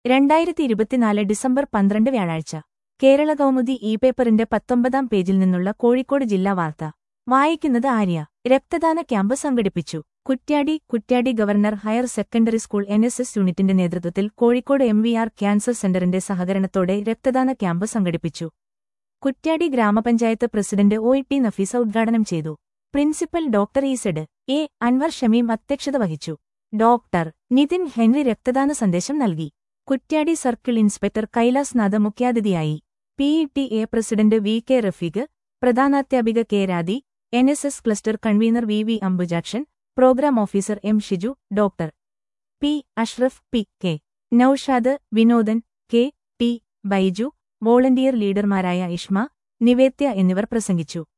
രണ്ടായിരത്തി ഇരുപത്തിനാല് ഡിസംബർ പന്ത്രണ്ട് വ്യാഴാഴ്ച കേരള കൗമുദി ഇ പേപ്പറിന്റെ പത്തൊമ്പതാം പേജിൽ നിന്നുള്ള കോഴിക്കോട് ജില്ലാ വാർത്ത വായിക്കുന്നത് ആര്യ രക്തദാന ക്യാമ്പ് സംഘടിപ്പിച്ചു Kuttiadi Kuttiadi government higher secondary school N S S യൂണിറ്റിന്റെ നേതൃത്വത്തിൽ Kozhikode M V R cancer സെന്ററിന്റെ സഹകരണത്തോടെ രക്തദാന ക്യാമ്പ് സംഘടിപ്പിച്ചു കുറ്റ്യാടി ഗ്രാമപഞ്ചായത്ത് പ്രസിഡന്റ് ഒ ടി നഫീസ ഉദ്ഘാടനം ചെയ്തു principal doctor Z A Anwar Shameem അധ്യക്ഷത വഹിച്ചു ഡോക്ടർ നിതിൻ ഹെൻറി രക്തദാന സന്ദേശം നൽകി കുറ്റ്യാടി സർക്കിൾ ഇൻസ്പെക്ടർ കൈലാസ് നാഥ മുഖ്യാതിഥിയായി P E T A president V K Rafeeq പ്രധാനാധ്യാപിക K Radhi N S S cluster convener V V Ambujakshan programme officer M Shiju doctor P Ashraf P K Naushad Vinodan K T Baiju volunteer ലീഡർമാരായ ഇഷ്മ നിവേത്യ എന്നിവർ പ്രസംഗിച്ചു